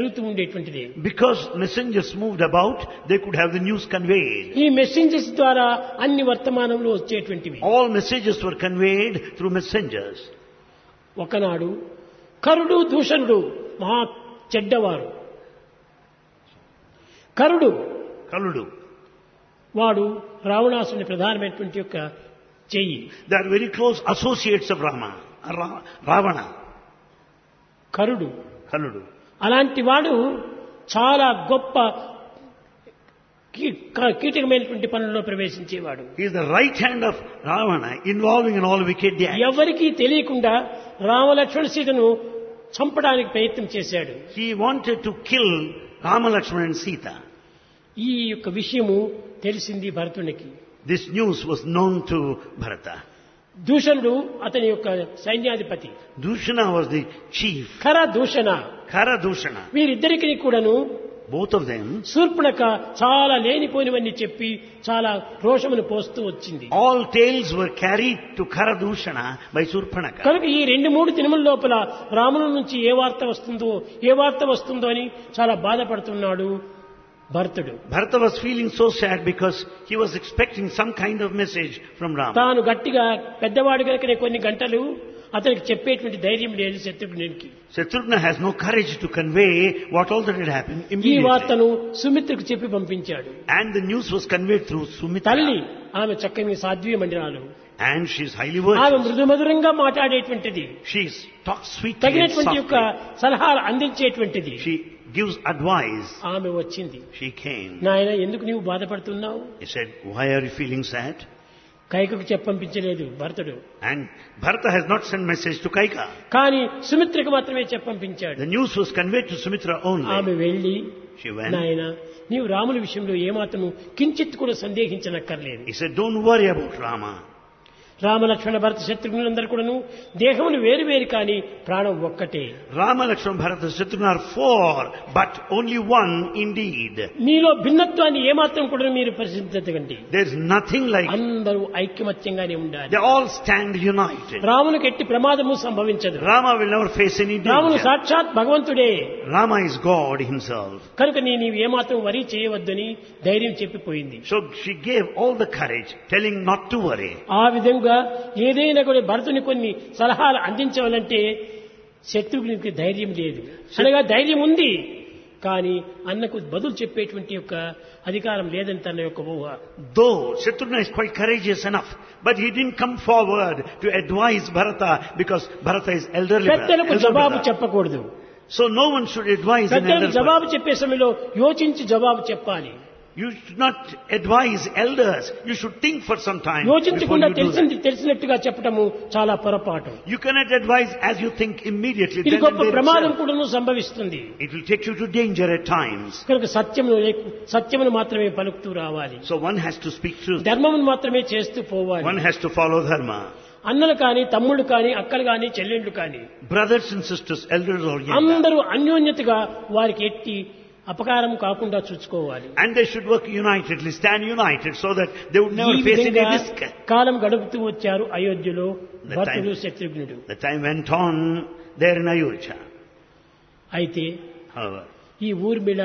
జరుగుతూ ఉండేటువంటిది Because messengers moved about, they could have the news conveyed. ఈ messengers ద్వారా అన్ని వర్తమానంలో వచ్చేటువంటివి All messages were conveyed through messengers. ఒకనాడు కరుడు దూషణుడు మహా చెడ్డవారు కరుడు Kaludu. వాడు రావణాసుని ప్రధానమైనటువంటి యొక్క చెయ్యి They are very close associates of Rama. Ra- Ravana. కరుడు Kaludu. అలాంటి వాడు చాలా గొప్ప కీ- క- కీటకమైనటువంటి పనుల్లో ప్రవేశించేవాడు He is the right hand of Ravana involving in all wicked deeds. ఎవరికీ తెలియకుండా రామలక్ష్మణ సీతను చంపడానికి ప్రయత్నం చేశాడు He wanted to kill Rama, Lakshmana and Sita. ఈ యొక్క విషయము తెలిసింది భరతునికి This news was known to Bharata. దూషణుడు అతని యొక్క సైన్యాధిపతి Dushana was the chief. ఖర దూషణ Kara Dushana. వీరిద్దరికి కూడాను Both of them, శూర్పణక చాలా లేనిపోనివన్నీ చెప్పి చాలా రోషమును పోస్తూ వచ్చింది all tales were carried to Kara Dushana by Surpanaka. కనుక ఈ రెండు మూడు దినముల లోపల రాముల నుంచి ఏ వార్త వస్తుందో ఏ వార్త వస్తుందో అని చాలా బాధపడుతున్నాడు భరతుడు Bharata was feeling so sad because he was expecting some kind of message from Rama. తాను గట్టిగా పెద్దవాడు కనుక కొన్ని గంటలు అతనికి చెప్పేటువంటి ధైర్యం లేదు శత్రుఘ్నునికి Shatrugna has no courage to convey what all that had happened ఈ immediately. వార్తను సుమిత్రకు చెప్పి పంపించాడు And the news was conveyed through తల్లి Sumitra. ఆమె చక్కని సాధ్వీ మండిరాలు And she is highly ఆమె virtuous. మృదుమధురంగా మాట్లాడేటువంటిది She talks sweetly and తగినటువంటి యొక్క softly. సలహాలు అందించేటువంటిది She gives advice. ఆమె వచ్చింది She came. నాయన ఎందుకు నీవు బాధపడుతున్నావు He said, why are you feeling sad? కైకకు చెప్పంపించలేదు భరతుడు And Bharata has not sent message to Kaika. కానీ సుమిత్రకు మాత్రమే చెప్పంపించాడు The news was conveyed to Sumitra only. ఆమె వెళ్లి She went. నాయన నీవు రాముల విషయంలో ఏమాత్రము కించిత్ కూడా సందేహించనక్కర్లేదు He said, don't worry about Rama. రామలక్ష్మణ భరత శత్రుఘ్నులందరూ కూడాను దేహములు వేరు వేరు కానీ ప్రాణం ఒక్కటే Rama, Lakshmana, Bharata, Shatrugna are four, but only one indeed. మీలో భిన్నత్వాన్ని ఏమాత్రం కూడా మీరు పరిశీలించకండి There's nothing like, అందరూ ఐక్యమత్యంగానే ఉండాలి they all stand united. రామునికి ఎట్టి ప్రమాదము సంభవించదు Rama will never face any రాముడు danger. సాక్షాత్ భగవంతుడే Rama is God himself. కనుక నీ నీవు ఏమాత్రం వరి చేయవద్దని ధైర్యం చెప్పిపోయింది So she gave all the courage, telling not to worry. ఆ విధంగా ఏదైనా కూడా భరతుని కొన్ని సలహాలు అందించవాలంటే శత్రుఘ్నునికి ధైర్యం లేదు అనగా ధైర్యం ఉంది కానీ అన్నకు బదులు చెప్పేటువంటి యొక్క అధికారం లేదని తన యొక్క ఊహ Though Shatrugna is quite courageous enough, but he didn't come forward to advise Bharata because Bharata is elderly. brother- పెద్దలకు elder జవాబు brother. చెప్పకూడదు So no one should advise an పెద్దలకు elder జవాబు person. చెప్పే సమయంలో యోచించి జవాబు చెప్పాలి You should not advise elders. You should think for some time before యోచించకుండా you do తెలిసింది that. తెలిసినట్టుగా చెప్పటము చాలా పొరపాటు You cannot advise as you think immediately. ఇది Then గొప్ప and there ప్రమాదం itself. కూడాను సంభవిస్తుంది It will take you to danger at times. కనుక సత్యమును లేకు- సత్యమును మాత్రమే పలుకుతూ రావాలి So one has to speak truth. ధర్మమును మాత్రమే చేస్తూ పోవాలి One has to follow dharma. అన్నలు కానీ తమ్ముళ్ళు కానీ అక్కలు కానీ చెల్లెళ్ళు కానీ Brothers and sisters, elders or younger. అందరూ అన్యోన్యతగా వారికి ఎట్టి అపకారం కాకుండా చూసుకోవాలి And they should work unitedly, stand united so that they would never ఈ face any విధంగా risk. కాలం గడుపుతూ వచ్చారు అయోధ్యలో The భర్తుడు time- శత్రుఘ్నుడు The time went on there in Ayodhya. అయితే However, ఈ ఊర్మిళ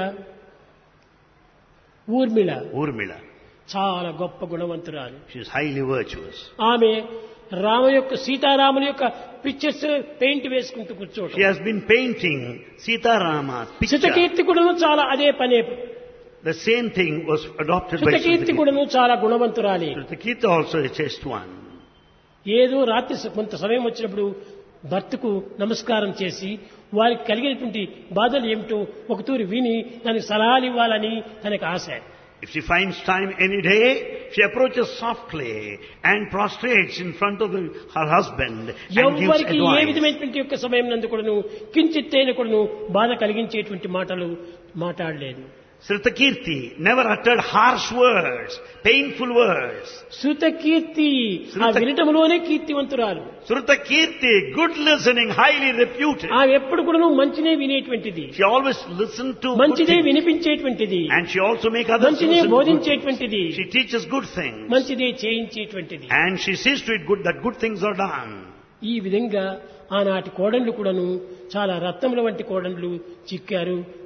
ఊర్మిళ Urmila, చాలా గొప్ప గుణవంతురాలు she is highly virtuous. ఆమె రామ యొక్క సీతారాముల యొక్క పిక్చర్స్ పెయింట్ వేసుకుంటూ She కూర్చోవటం has been painting Sita Rama's picture. శితకీర్తి కూడాను చాలా అదే పనే The same thing was adopted by శితకీర్తి Sritakirti. కూడాను చాలా గుణవంతురాలి Sritakirti also a chaste one. ఏదో రాత్రి స- కొంత సమయం వచ్చినప్పుడు భర్తకు నమస్కారం చేసి వారికి కలిగినటువంటి బాధలు ఏమిటో ఒకతూరి విని దానికి సలహాలు ఇవ్వాలని తనకు ఆశ If she finds time any day, she approaches softly and prostrates in front of the, her husband and gives ఎవ్వరికి ఏ advice. విధమైనటువంటి యొక్క సమయం నందు కూడాను కించిత్తైన కూడాను బాధ కలిగించేటువంటి మాటలు మాట్లాడలేదు Sritakirti never uttered harsh words, painful words. శృత కీర్తి ఆ శృత- వినటంలోనే కీర్తివంతురాలు Srutakirti, good listening, highly reputed. ఆమె ఎప్పుడు కూడాను మంచినే వినేటువంటిది She always listened to good మంచిదే things. వినిపించేటువంటిది And she also make others మంచినే listen to good things. బోధించేటువంటిది She teaches good things. మంచిదే చేయించేటువంటిది And she sees to it good that good things are done. ఈ విధంగా ఆనాటి కోడళ్ళు కూడాను చాలా రత్నముల వంటి కోడళ్ళు చిక్కారు